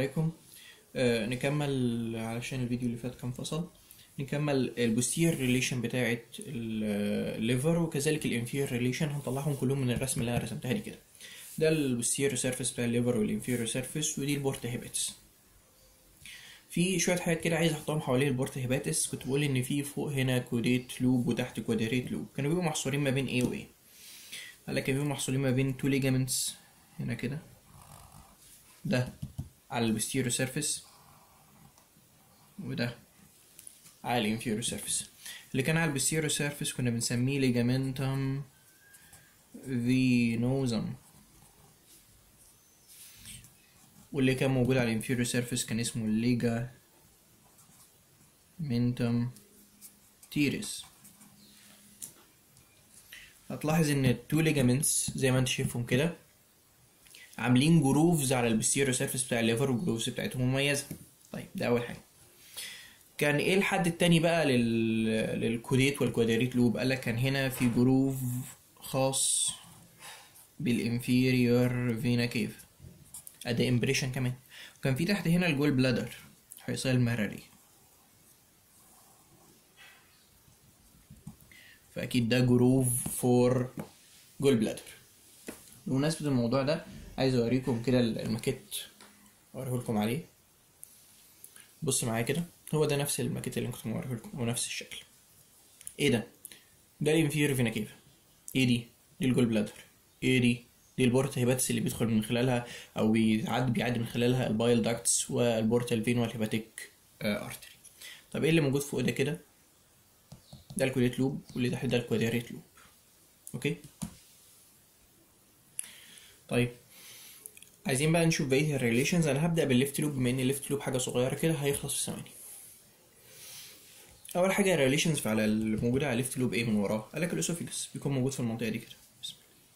عليكم آه نكمل علشان الفيديو اللي فات كان فصل نكمل البوستير ريليشن بتاعة الليفر وكذلك الانفير ريليشن هنطلعهم كلهم من الرسم اللي انا رسمتها دي كده ده البوستير سيرفيس بتاع الليفر والانفير سيرفيس ودي البورتا هيباتس في شوية حاجات كده عايز احطهم حوالين البورتا هيباتس كنت بقول ان في فوق هنا كوديت لوب وتحت كوادريت لوب كانوا بيبقوا محصورين ما بين ايه وايه قال لك بيبقوا محصورين ما بين تو ليجامنتس هنا كده ده على البوستيريو سيرفيس وده على الانفيريو سيرفيس اللي كان على البوستيريو سيرفيس كنا بنسميه ليجامنتم فينوزم واللي كان موجود على الانفيريو سيرفيس كان اسمه الليجا منتم تيريس هتلاحظ ان التو ليجامنتس زي ما انت شايفهم كده عاملين جروفز على البستيريو سيرفيس بتاع الليفر والجروفز بتاعتهم مميزه طيب ده اول حاجه كان ايه الحد التاني بقى لل... للكوديت والكوادريت لوب قال لك كان هنا في جروف خاص بالانفيريور فينا كيف ادي امبريشن كمان وكان في تحت هنا الجول بلادر الحصية المراري فاكيد ده جروف فور جول بلادر بمناسبة الموضوع ده عايز اوريكم كده الماكيت اوريه لكم عليه بص معايا كده هو ده نفس الماكيت اللي كنت موريه لكم ونفس الشكل ايه ده ده الانفيريور فينا كيف ايه دي دي الجول بلادر ايه دي دي البورتا هيباتس اللي بيدخل من خلالها او بيعدي بيعدي من خلالها البايل داكتس والبورتا فين والهيباتيك ارتري طب ايه اللي موجود فوق ده كده ده الكوديت لوب واللي تحت ده الكوادريت لوب اوكي طيب عايزين بقى نشوف بقيه الريليشنز انا هبدا بالليفت لوب بما ان الليفت لوب حاجه صغيره كده هيخلص في ثواني اول حاجه الريليشنز فعلى الموجوده على الليفت لوب ايه من وراه قال لك الاسوفيجس بيكون موجود في المنطقه دي كده بسم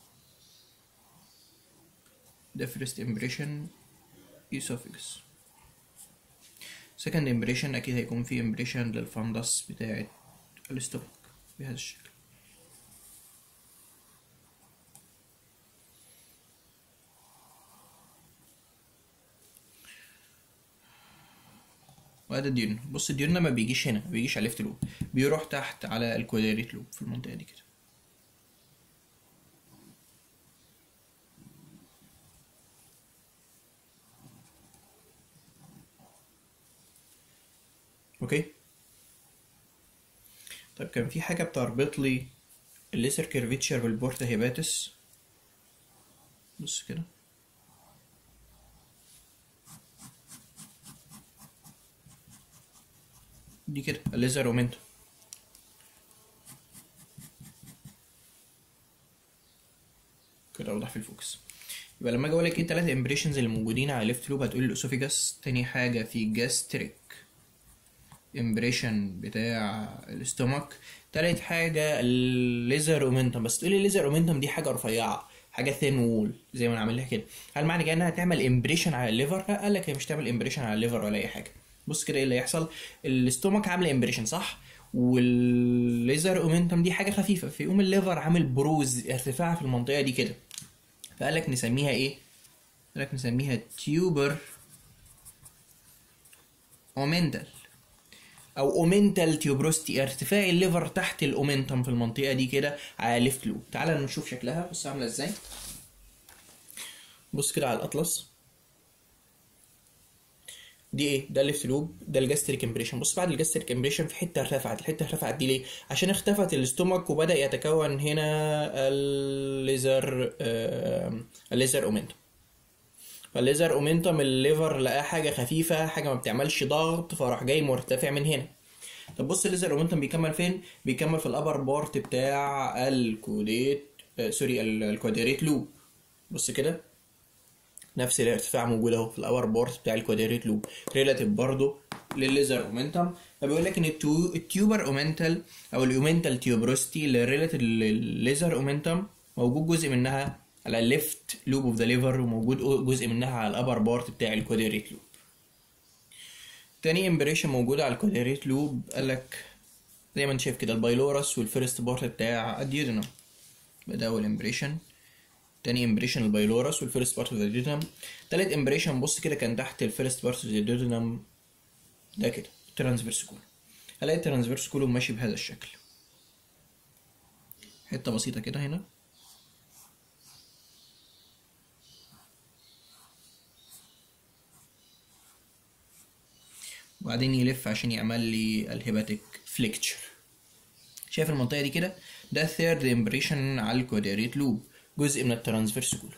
الله ده first impression esophagus second impression اكيد هيكون في impression للفندس بتاعه الاستومك بهذا الشكل وهذا الديون بص الديون ما بيجيش هنا ما بيجيش على الليفت لوب بيروح تحت على الكوادريت لوب في المنطقه دي كده اوكي طيب كان في حاجه بتربط لي الليسر كيرفيتشر بالبورتا هيباتس بص كده دي كده الليزر اومنتو كده اوضح في الفوكس يبقى لما اجي اقول لك ايه الثلاث امبريشنز اللي موجودين على الليفت لوب هتقول لي الاسوفيجاس تاني حاجه في جاستريك امبريشن بتاع الاستومك تالت حاجه الليزر اومنتم بس تقول لي الليزر اومنتم دي حاجه رفيعه حاجه ثين وول زي ما انا عامل لها كده هل معنى كده انها تعمل امبريشن على الليفر لا قال لك هي مش تعمل امبريشن على الليفر ولا اي حاجه بص كده ايه اللي هيحصل الاستومك عامله امبريشن صح والليزر اومنتم دي حاجه خفيفه فيقوم الليفر عامل بروز ارتفاع في المنطقه دي كده فقال لك نسميها ايه قال لك نسميها تيوبر اومنتال او اومنتال تيوبروستي ارتفاع الليفر تحت الاومنتم في المنطقه دي كده على ليفت لوب تعال نشوف شكلها بص عامله ازاي بص كده على الاطلس دي ايه ده الليفت لوب ده الجاستريك امبريشن بص بعد الجاستريك امبريشن في حته ارتفعت الحته ارتفعت دي ليه عشان اختفت الاستومك وبدا يتكون هنا الليزر آه الليزر اومنتم فالليزر اومنتم الليفر لقاه حاجه خفيفه حاجه ما بتعملش ضغط فراح جاي مرتفع من هنا طب بص الليزر اومنتم بيكمل فين بيكمل في الابر بارت بتاع الكوديت آه سوري الكوادريت لوب بص كده نفس الارتفاع موجود اهو في الاور بورت بتاع الكوادريت لوب ريلاتيف برضه للليزر اومنتم فبيقول لك ان التو التيوبر اومنتال او الاومنتال تيوبروستي اللي ريلاتيف للليزر اومنتم موجود جزء منها على الليفت لوب اوف ذا ليفر وموجود جزء منها على الابر بارت بتاع الكوادريت لوب تاني امبريشن موجودة على الكوادريت لوب قال لك زي ما انت شايف كده البايلورس والفيرست بارت بتاع الديودنم ده اول امبريشن تاني امبريشن البايلورس والفيرست بارت اوف ذا ديودنم تالت امبريشن بص كده كان تحت الفيرست بارت اوف ذا ديودنم ده كده ترانسفيرس كولوم هلاقي الترانسفيرس كولوم ماشي بهذا الشكل حته بسيطه كده هنا وبعدين يلف عشان يعمل لي الهيباتيك فليكتشر شايف المنطقه دي كده ده ثيرد امبريشن على الكوادريت لوب جزء من الترانسفيرس كولون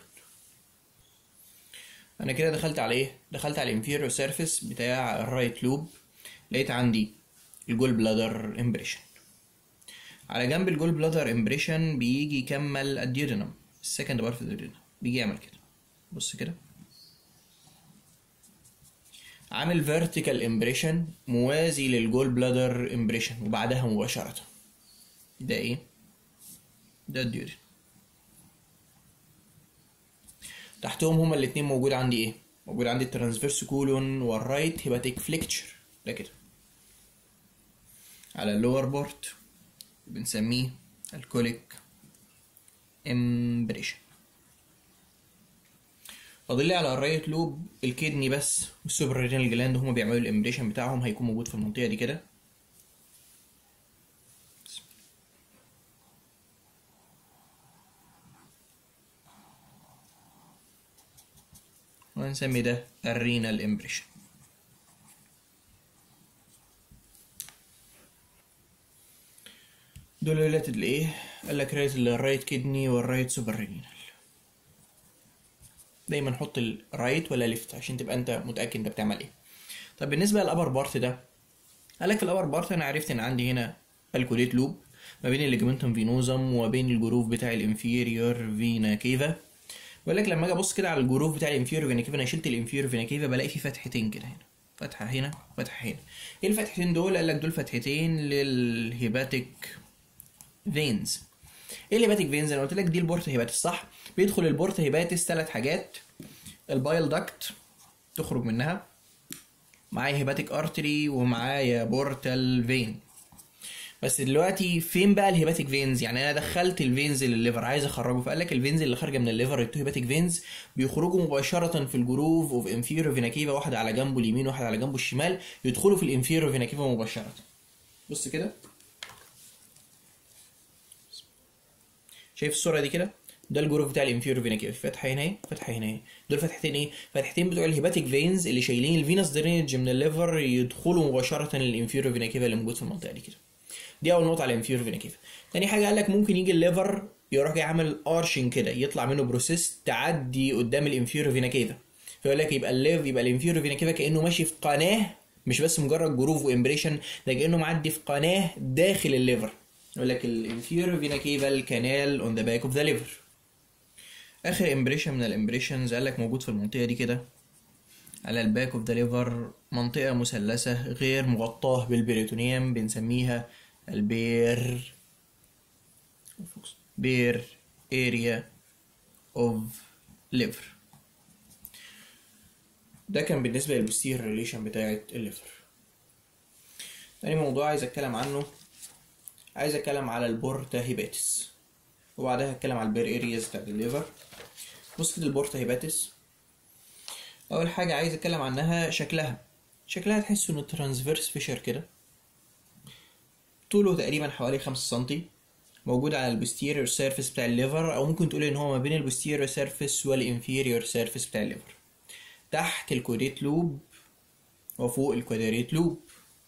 انا كده دخلت على ايه دخلت على الانفيريور سيرفيس بتاع الرايت لوب لقيت عندي الجول بلادر امبريشن على جنب الجول بلادر امبريشن بيجي يكمل الديودنم السكند بارت الديودنم بيجي يعمل كده بص كده عامل فيرتيكال امبريشن موازي للجول بلادر امبريشن وبعدها مباشرة ده ايه ده الديودن تحتهم هما الاتنين موجود عندي ايه موجود عندي الترانسفيرس كولون والرايت هيباتيك فليكتشر ده كده على اللور بورت بنسميه الكوليك امبريشن فاضل لي على الرايت لوب الكدني بس والسوبر رينال جلاند هما بيعملوا الامبريشن بتاعهم هيكون موجود في المنطقه دي كده وهنسمي ده الرينال امبريشن دول ريليتد لايه قال لك ريليتد للرايت كدني والرايت سوبر رينال دايما حط الرايت ولا ليفت عشان تبقى انت متاكد انت بتعمل ايه طب بالنسبه للابر بارت ده قال لك في الابر بارت انا عرفت ان عندي هنا الكوليت لوب ما بين الليجمنتوم فينوزم وما بين الجروف بتاع الانفيريور فينا كيفا بقول لك لما اجي ابص كده على الجروف بتاع الانفيريور فينا كيفا انا شلت الانفيريور فينا كيفا بلاقي في فتحتين كده هنا فتحه هنا وفتحه هنا ايه الفتحتين دول قال لك دول فتحتين للهيباتيك فينز ايه الهيباتيك فينز انا قلت لك دي البورتا هيباتس صح بيدخل البورتا هيباتس ثلاث حاجات البايل داكت تخرج منها معايا هيباتيك ارتري ومعايا بورتال فين بس دلوقتي فين بقى الهيباتيك فينز يعني انا دخلت الفينز للليفر عايز اخرجه فقال لك الفينز اللي خارجه من الليفر التو هيباتيك فينز بيخرجوا مباشره في الجروف اوف انفيرو فينا كيفا واحد على جنبه اليمين واحد على جنبه الشمال يدخلوا في الانفيرو فينا كيفا مباشره بص كده شايف الصوره دي كده ده الجروف بتاع الانفيرو فينا كيفا فتحه هنا اهي فتحه هنا اهي دول فتحتين ايه فتحتين بتوع الهيباتيك فينز اللي شايلين الفينس درينج من الليفر يدخلوا مباشره للانفيرو فينا كيفا اللي موجود في المنطقه دي كده دي اول نقطه على الانفيرو فينا كيفا تاني حاجه قال لك ممكن يجي الليفر يروح جاي عامل ارشن كده يطلع منه بروسيس تعدي قدام الانفيرو فينا كيفا فيقول لك يبقى الليف يبقى الانفيرو فينا كيفا كانه ماشي في قناه مش بس مجرد جروف وامبريشن ده كانه معدي في قناه داخل الليفر يقول لك الانفيرو فينا كيفا الكانال اون ذا باك اوف ذا ليفر اخر امبريشن من الامبريشنز قال لك موجود في المنطقه دي كده على الباك اوف ذا ليفر منطقه مثلثه غير مغطاه بالبريتونيوم بنسميها البير بير اريا اوف ليفر ده كان بالنسبه للبوستير ريليشن بتاعه الليفر تاني موضوع عايز اتكلم عنه عايز اتكلم على البورتا هيباتس وبعدها هتكلم على البير ارياز بتاعت الليفر بص كده البورتا هيباتس اول حاجه عايز اتكلم عنها شكلها شكلها تحس انه ترانسفيرس فيشر كده طوله تقريبا حوالي خمسة سنتي موجود على البوستيريور سيرفيس بتاع الليفر او ممكن تقول ان هو ما بين البوستيريور سيرفيس والانفيريور سيرفيس بتاع الليفر تحت الكوديت لوب وفوق الكوادريت لوب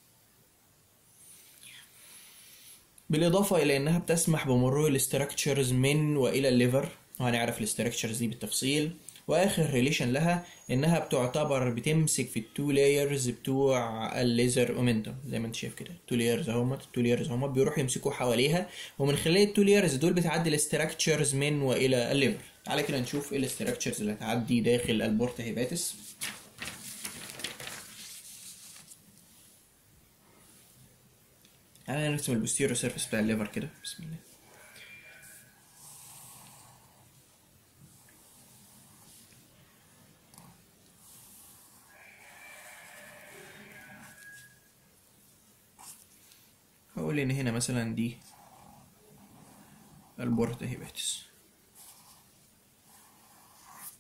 بالإضافة إلى إنها بتسمح بمرور الاستراكشرز من وإلى الليفر وهنعرف الاستراكشرز دي بالتفصيل واخر ريليشن لها انها بتعتبر بتمسك في التو لايرز بتوع الليزر اومنتوم زي ما انت شايف كده التو لايرز اهما التو لايرز اهما بيروحوا يمسكوا حواليها ومن خلال التو لايرز دول بتعدي الاستراكشرز من والى الليفر تعالى كده نشوف ايه الاستراكشرز اللي هتعدي داخل البورتا هيباتس تعالى نرسم البوستيرو سيرفيس بتاع الليفر كده بسم الله هقول ان هنا مثلا دي البورتا هيباتس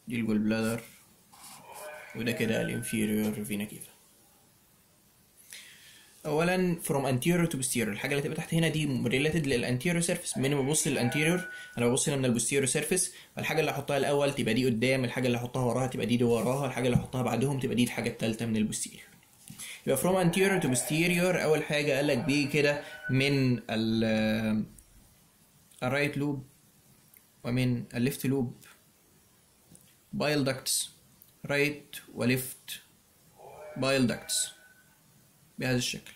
دي الجول بلادر وده كده الانفيريور فينا كيفا اولا from anterior to posterior الحاجه اللي تبقى تحت هنا دي related للانتيريور سيرفيس من ما ببص للانتيريور انا ببص هنا من البوستيريور سيرفيس الحاجه اللي احطها الاول تبقى دي قدام الحاجه اللي احطها وراها تبقى دي, دي وراها الحاجه اللي احطها بعدهم تبقى دي الحاجه الثالثه من البوستيريور يبقى from anterior to posterior اول حاجه قال لك بيجي كده من ال الرايت لوب ومن الليفت لوب بايل داكتس رايت وليفت بايل داكتس بهذا الشكل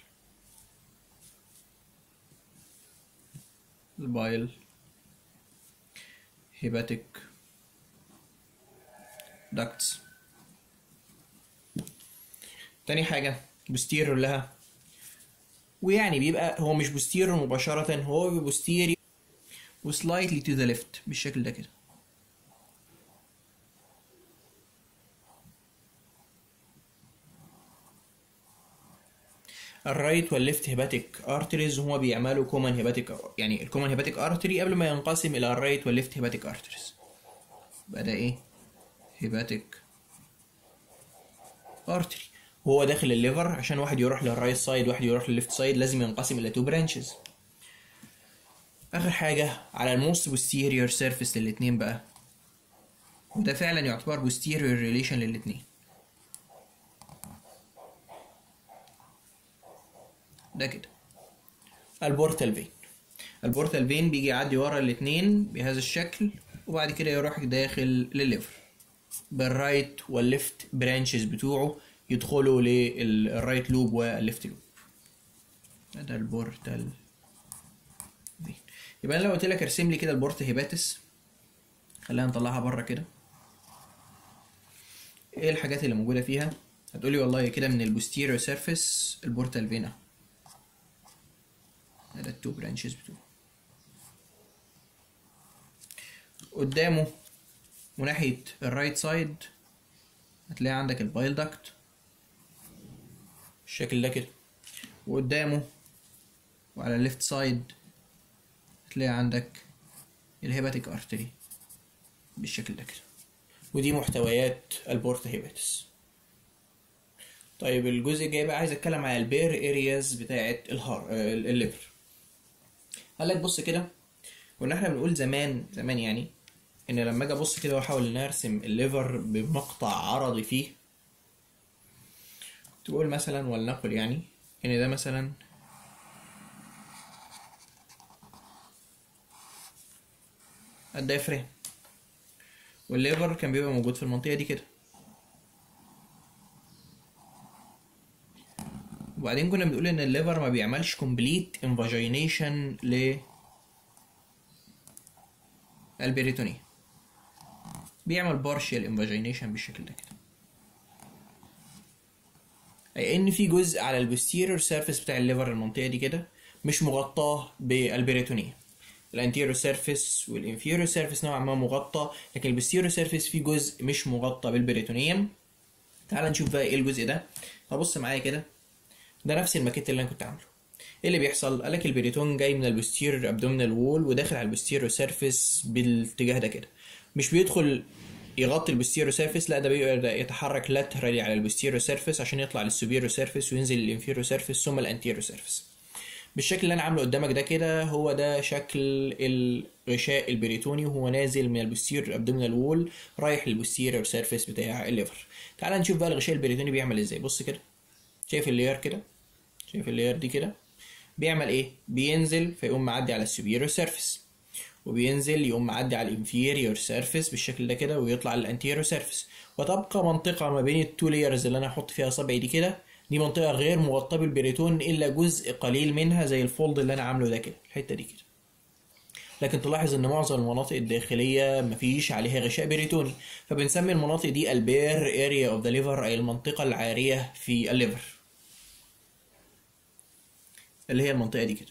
البايل هيباتيك داكتس تاني حاجة بوستيريور لها ويعني بيبقى هو مش بوستيريور مباشرة هو بيبقى بوستيريور وسلايتلي تو ذا ليفت بالشكل ده كده الرايت والليفت هيباتيك ارتريز هما بيعملوا كومن هيباتيك يعني الكومن هيباتيك ارتري قبل ما ينقسم الى الرايت والليفت هيباتيك ارتريز يبقى ده ايه هيباتيك ارتري وهو داخل الليفر عشان واحد يروح للرايت سايد واحد يروح للليفت سايد لازم ينقسم الى تو برانشز اخر حاجه على الموست بوستيريور سيرفيس للاتنين بقى وده فعلا يعتبر بوستيريور ريليشن للاتنين ده كده البورتال فين البورتال فين بيجي يعدي ورا الاتنين بهذا الشكل وبعد كده يروح داخل للليفر بالرايت والليفت برانشز بتوعه يدخلوا للرايت لوب والليفت لوب ده البورتال فين يبقى انا لو قلت لك ارسم لي كده البورت هيباتس خلينا نطلعها بره كده ايه الحاجات اللي موجوده فيها هتقولي والله كده من البوستيريور سيرفيس البورتال فين اهو ده التو برانشز بتوعه قدامه وناحية الرايت سايد هتلاقي عندك البايل داكت بالشكل ده كده وقدامه وعلى الليفت سايد هتلاقي عندك الهيباتيك ارتري بالشكل ده كده ودي محتويات البورت هيباتس طيب الجزء الجاي بقى عايز اتكلم على البير ارياز بتاعه الهار الليفر قال لك بص كده كنا احنا بنقول زمان زمان يعني ان لما اجي ابص كده واحاول ان ارسم الليفر بمقطع عرضي فيه تقول مثلا ولنقل يعني ان ده مثلا الدايفرام والليفر كان بيبقى موجود في المنطقة دي كده وبعدين كنا بنقول ان الليفر ما بيعملش كومبليت انفاجينيشن ل البريتونيا بيعمل بارشال انفاجينيشن بالشكل ده كده اي ان في جزء على البوستيريور سيرفيس بتاع الليفر المنطقه دي كده مش مغطاه بالبريتونيا الانتيريور سيرفيس والانفيريور سيرفيس نوعا ما مغطى لكن البوستيريور سيرفيس في جزء مش مغطى بالبريتونيوم تعال نشوف بقى ايه الجزء ده هبص معايا كده ده نفس الماكيت اللي انا كنت عامله ايه اللي بيحصل قال لك البريتون جاي من البوستيريور ابدومينال وول وداخل على البوستيريور سيرفيس بالاتجاه ده كده مش بيدخل يغطي البوستيريور سيرفيس لا ده بيبقى يتحرك لاترالي على البوستيريور سيرفيس عشان يطلع للسوبيريور سيرفيس وينزل للانفيريور سيرفيس ثم الانتيريور سيرفيس بالشكل اللي انا عامله قدامك ده كده هو ده شكل الغشاء البريتوني وهو نازل من البوستيريور ابدومينال وول رايح للبوستيريور سيرفيس بتاع الليفر تعال نشوف بقى الغشاء البريتوني بيعمل ازاي بص كده شايف اللير كده شايف اللير دي كده بيعمل ايه بينزل فيقوم معدي على السوبيريور سيرفيس وبينزل يقوم معدي على الانفيريور سيرفيس بالشكل ده كده ويطلع للانتيريور سيرفيس وتبقى منطقة ما بين التو لايرز اللي انا هحط فيها صبعي دي كده دي منطقة غير مغطاة بالبريتون الا جزء قليل منها زي الفولد اللي انا عامله ده كده الحتة دي كده لكن تلاحظ ان معظم المناطق الداخلية مفيش عليها غشاء بريتوني فبنسمي المناطق دي البير اريا اوف ذا ليفر اي المنطقة العارية في الليفر اللي هي المنطقة دي كده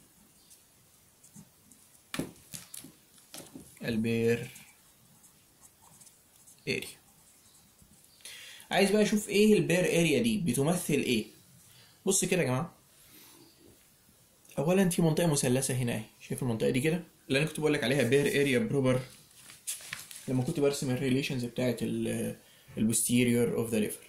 البير اريا عايز بقى اشوف ايه البير اريا دي بتمثل ايه بص كده يا جماعه اولا في منطقه مثلثه هنا اهي شايف المنطقه دي كده اللي انا كنت بقول لك عليها بير اريا بروبر لما كنت برسم الريليشنز بتاعت البوستيريور اوف ذا ليفر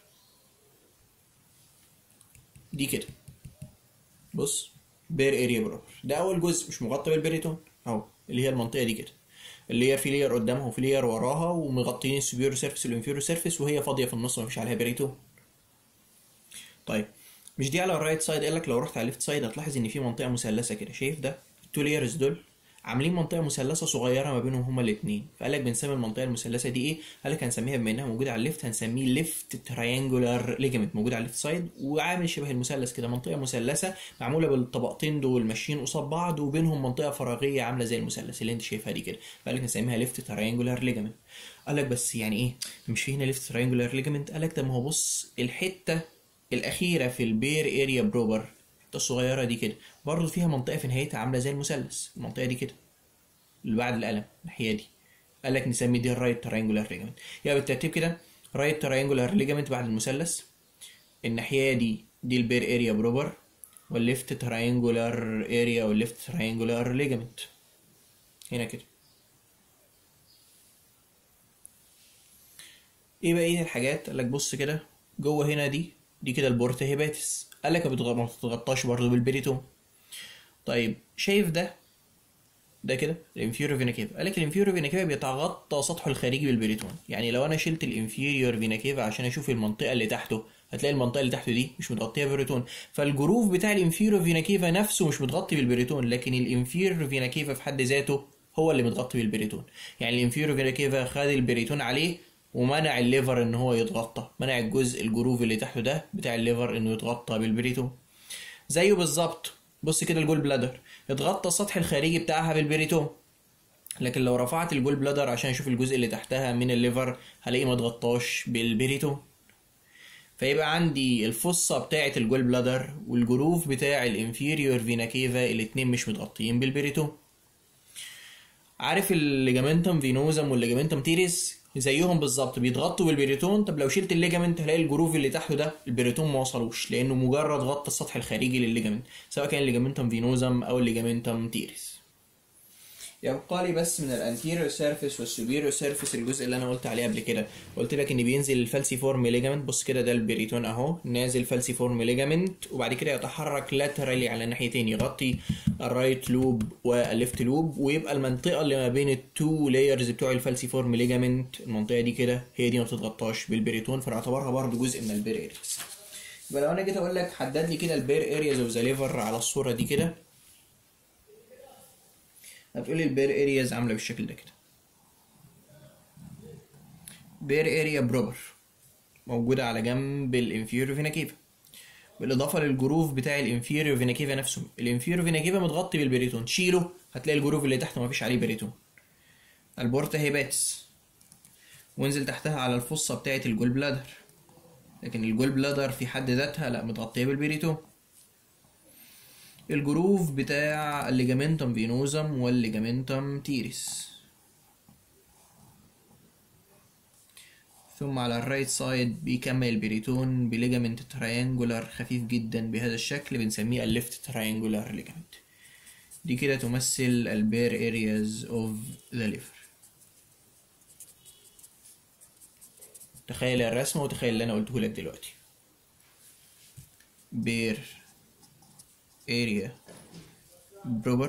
دي كده بص بير اريا بروبر ده اول جزء مش مغطى بالبريتون اهو اللي هي المنطقه دي كده اللي هي في لير قدامها وفي لير وراها ومغطيين السوبيرو سيرفيس والانفيرو سيرفيس وهي فاضيه في النص مفيش عليها بريتون طيب مش دي على الرايت سايد قال لك لو رحت على الليفت سايد هتلاحظ ان في منطقه مثلثه كده شايف ده التو لايرز دول عاملين منطقه مثلثه صغيره ما بينهم هما الاثنين فقال لك بنسمي المنطقه المثلثه دي ايه قال لك هنسميها بما انها موجوده على الليفت هنسميه ليفت تريانجولار ليجمنت موجود على الليفت سايد وعامل شبه المثلث كده منطقه مثلثه معموله بالطبقتين دول ماشيين قصاد بعض وبينهم منطقه فراغيه عامله زي المثلث اللي انت شايفها دي كده فقال لك نسميها ليفت تريانجولار ليجمنت قال لك بس يعني ايه مش في هنا ليفت تريانجولار ليجمنت قال لك ده ما هو بص الحته الاخيره في البير اريا بروبر الحته الصغيره دي كده برضه فيها منطقه في نهايتها عامله زي المثلث المنطقه دي كده اللي بعد القلم الناحيه دي قال لك نسمي دي الرايت تريانجولار ليجمنت يعني بالترتيب كده رايت تريانجولار ليجمنت بعد المثلث الناحيه دي دي البير اريا بروبر والليفت تريانجولار اريا والليفت تريانجولار ليجمنت هنا كده ايه بقى ايه الحاجات قال لك بص كده جوه هنا دي دي كده البورتا هيباتس قال لك ما بتتغطاش برضه بالبريتوم طيب شايف ده ده كده الانفيريور فينا كيفا قال لك الانفيريور فينا كيفا بيتغطى سطحه الخارجي بالبريتون يعني لو انا شلت الانفيريور فينا كيفا عشان اشوف المنطقه اللي تحته هتلاقي المنطقه اللي تحته دي مش متغطيه بالبريتون فالجروف بتاع الانفيريور فينا كيفا نفسه مش متغطي بالبريتون لكن الانفيريور فينا كيفا في حد ذاته هو اللي متغطي بالبريتون يعني الانفيريور فينا كيفا خد البريتون عليه ومنع الليفر ان هو يتغطى منع الجزء الجروف اللي تحته ده بتاع الليفر انه يتغطى بالبريتون زيه بالظبط بص كده الجول بلادر اتغطى السطح الخارجي بتاعها بالبريتون لكن لو رفعت الجول بلادر عشان اشوف الجزء اللي تحتها من الليفر هلاقيه ما اتغطاش بالبريتون فيبقى عندي الفصة بتاعة الجول بلادر والجروف بتاع الانفيريور فينا كيفا الاتنين مش متغطيين بالبريتون عارف الليجامنتم فينوزم والليجامنتم تيريس زيهم بالظبط بيتغطوا بالبريتون طب لو شلت الليجامنت هلاقي الجروف اللي تحته ده البريتون ما وصلوش لانه مجرد غطى السطح الخارجي للليجامنت سواء كان الليجامنتم فينوزم او الليجامنتم تيريس يبقى لي بس من الانتيريور سيرفيس والسوبيريور سيرفيس الجزء اللي انا قلت عليه قبل كده قلت لك ان بينزل الفالسيفورم ليجامنت بص كده ده البريتون اهو نازل فالسيفورم ليجامنت وبعد كده يتحرك لاترالي على الناحيتين يغطي الرايت لوب والليفت لوب ويبقى المنطقه اللي ما بين التو لايرز بتوع الفالسيفورم ليجامنت المنطقه دي كده هي دي ما بتتغطاش بالبريتون فنعتبرها برضه جزء من البير ارياز يبقى لو انا جيت اقول لك حدد لي كده البير ارياز اوف ذا ليفر على الصوره دي كده هتقولي البير ارياز عامله بالشكل ده كده بير اريا بروبر موجوده على جنب الانفيريور فينا كيفا بالاضافه للجروف بتاع الانفيريور فينا كيفا نفسه الانفيريور فينا كيفا متغطي بالبريتون شيله هتلاقي الجروف اللي تحته مفيش عليه بريتون البورتا هيباتس وانزل تحتها على الفصه بتاعه الجول بلادر لكن الجول بلادر في حد ذاتها لا متغطيه بالبريتون الجروف بتاع الليجامنتم فينوزم والليجامنتم تيريس ثم على الرايت سايد بيكمل البريتون بليجامنت تريانجولار خفيف جدا بهذا الشكل بنسميه الليفت تريانجولار ليجامنت دي كده تمثل البير ارياز اوف ذا ليفر تخيل الرسمه وتخيل اللي انا قلته لك دلوقتي بير area بروبر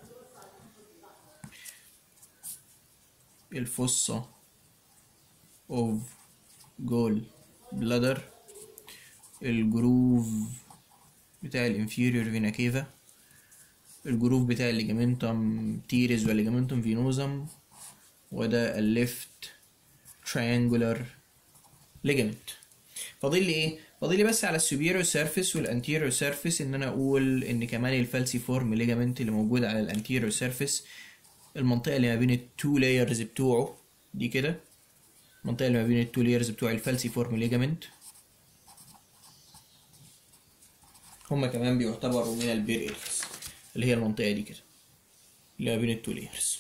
الفصة of جول بلادر الجروف بتاع الانفيريور فينا كيفا الجروف بتاع الليجامنتم تيريز والليجامنتم فينوزم وده الليفت تريانجولار ليجامنت فاضل لي ايه فاضل لي بس على السوبيريور سيرفيس والانتيريور سيرفيس ان انا اقول ان كمان الفالسيفورم ليجامنت اللي موجود على الانتيريور سيرفيس المنطقه اللي ما بين التو لايرز بتوعه دي كده المنطقه اللي ما بين التو لايرز بتوع الفالسيفورم ليجامنت هما كمان بيعتبروا من البير ايرز اللي هي المنطقه دي كده اللي ما بين التو لايرز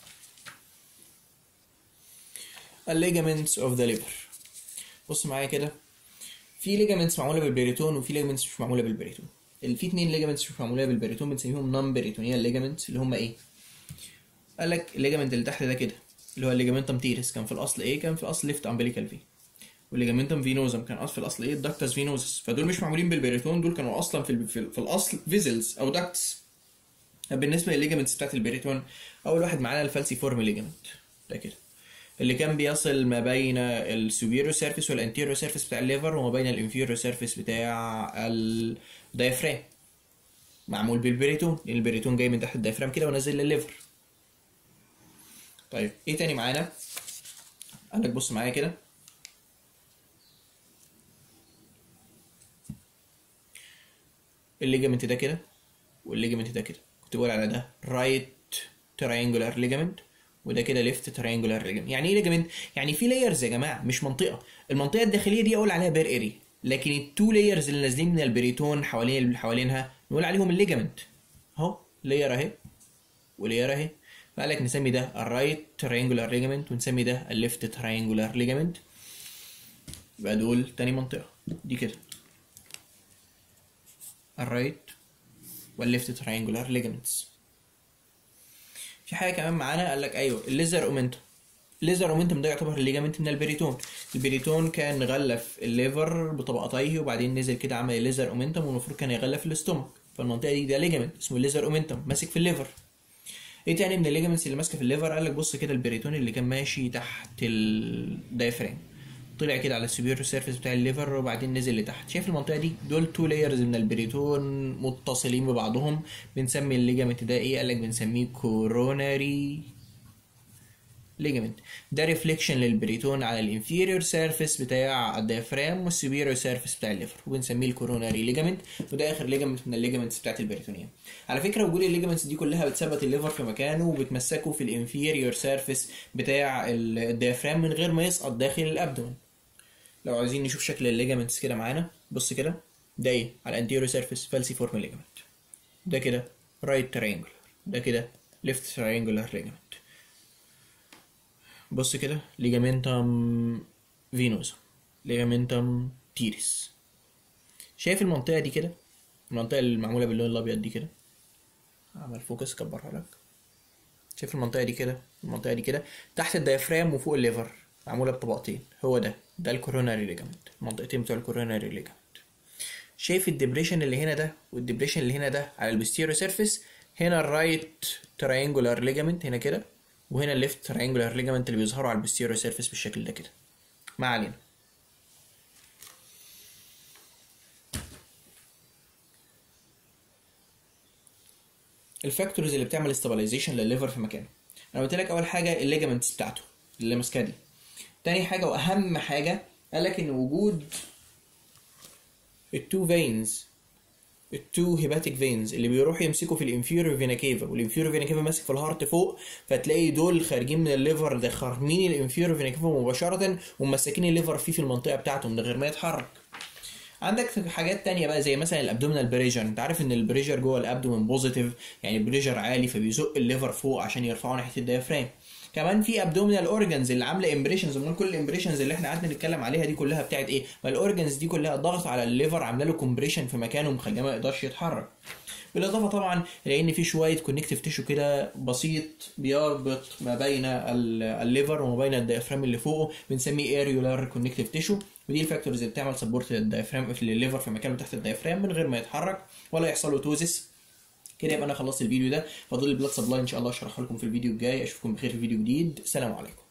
الليجامنتس اوف ذا ليفر بص معايا كده في ليجامنتس معموله بالبريتون وفي ليجامنتس مش معموله بالبريتون اللي في اتنين ليجامنتس مش معموله بالبريتون بنسميهم نون بريتونيال ليجامنتس اللي هم ايه قال لك الليجامنت اللي تحت ده كده اللي هو الليجامنتم تيرس كان في الاصل ايه كان في الاصل ليفت امبليكال في والليجامنتم فينوزم كان اصل في الاصل ايه الدكتس فينوزس فدول مش معمولين بالبريتون دول كانوا اصلا في, ال- في, ال- في الاصل فيزلز او داكتس بالنسبه للليجامنتس بتاعت البريتون اول واحد معانا الفالسي فورم ليجامنت ده كده اللي كان بيصل ما بين السوبيريور سيرفيس والانتيريور سيرفيس بتاع الليفر وما بين الانفيريور سيرفيس بتاع الدايفرام معمول بالبريتون لان البريتون جاي من تحت الدايفرام كده ونازل للليفر طيب ايه تاني معانا قال لك بص معايا كده الليجامنت ده كده والليجامنت ده كده كنت بقول على ده رايت تراينجولار ليجامنت وده كده ليفت تراينجولار ليجامنت يعني ايه ليجامنت يعني في لايرز يا جماعه مش منطقه المنطقه الداخليه دي اقول عليها بير اري لكن التو لايرز اللي نازلين من البريتون حوالين اللي حوالينها نقول عليهم الليجامنت اهو لاير اهي ولير اهي فقال لك نسمي ده الرايت تراينجولار ليجامنت ونسمي ده الليفت تراينجولار ليجامنت يبقى دول تاني منطقه دي كده الرايت والليفت تراينجولار ليجامنتس في حاجه كمان معانا قال لك ايوه الليزر اومنتم الليزر اومنتم ده يعتبر الليجامنت من البريتون البريتون كان غلف الليفر بطبقتيه وبعدين نزل كده عمل الليزر اومنتم والمفروض كان يغلف الاستومك فالمنطقه دي ده ليجامنت اسمه الليزر اومنتم ماسك في الليفر ايه تاني من الليجامنتس اللي ماسكه في الليفر قال لك بص كده البريتون اللي كان ماشي تحت الدايفرام طلع كده على السوبيريور سيرفيس بتاع الليفر وبعدين نزل لتحت شايف المنطقه دي دول تو لايرز من البريتون متصلين ببعضهم بنسمي الليجامنت ده ايه قال لك بنسميه كوروناري ليجامنت ده ريفليكشن للبريتون على الانفيريور سيرفيس بتاع الديافرام والسوبيريور سيرفيس بتاع الليفر وبنسميه الكوروناري ليجامنت وده اخر ليجامنت من الليجامنتس بتاعت البريتونيوم على فكره وجود الليجامنتس دي كلها بتثبت الليفر في مكانه وبتمسكه في الانفيريور سيرفيس بتاع الديافرام من غير ما يسقط داخل الابدومن لو عايزين نشوف شكل الليجامنتس كده معانا بص كده ده ايه على الانتيريور سيرفيس فالسي فورم ليجامنت ده كده رايت ترينجولار ده كده ليفت ترينجولار ليجامنت بص كده ليجامنتم فينوس ليجامنتم تيريس شايف المنطقه دي كده المنطقه اللي معموله باللون الابيض دي كده اعمل فوكس كبرها لك شايف المنطقه دي كده المنطقه دي كده تحت الديافرام وفوق الليفر معموله بطبقتين هو ده ده الكوروناري ليجامنت المنطقتين بتوع الكوروناري ليجامنت شايف الدبريشن اللي هنا ده والدبريشن اللي هنا ده على البستيريو سيرفيس هنا الرايت تراينجولار ليجامنت هنا كده وهنا الليفت تراينجولار ليجامنت اللي بيظهروا على البستيريو سيرفيس بالشكل ده كده ما علينا الفاكتورز اللي بتعمل استابلايزيشن للليفر في مكانه انا قلت لك اول حاجه الليجامنتس بتاعته اللي ماسكاه دي تاني حاجه واهم حاجه قال لك ان وجود التو فينز التو هيباتيك فينز اللي بيروحوا يمسكوا في الانفيريور فينا كيفا والانفيريور فينا كيفا ماسك في الهارت فوق فتلاقي دول خارجين من الليفر ده خارمين الانفيريور فينا كيفا مباشره ومساكين الليفر فيه في المنطقه بتاعته من غير ما يتحرك عندك حاجات تانية بقى زي مثلا الابدومينال بريشر انت عارف ان البريشر جوه الابدومين بوزيتيف يعني بريشر عالي فبيزق الليفر فوق عشان يرفعه ناحيه الديافرام كمان في ابدومينال اورجنز اللي عامله امبريشنز امال كل الامبريشنز اللي احنا قعدنا نتكلم عليها دي كلها بتاعت ايه ما الاورجنز دي كلها ضغط على الليفر عامله له كومبريشن في مكانه مخليه ما يقدرش يتحرك بالاضافه طبعا لان في شويه كونكتيف تيشو كده بسيط بيربط ما بين الليفر وما بين الديافرام اللي فوقه بنسميه اريولار كونكتيف تيشو ودي الفاكتورز اللي بتعمل سبورت للديافرام في الليفر في مكانه تحت الديافرام من غير ما يتحرك ولا يحصل له توزس كده يبقى انا خلصت الفيديو ده فاضل البلاد سبلاي ان شاء الله اشرحه لكم في الفيديو الجاي اشوفكم بخير في فيديو جديد سلام عليكم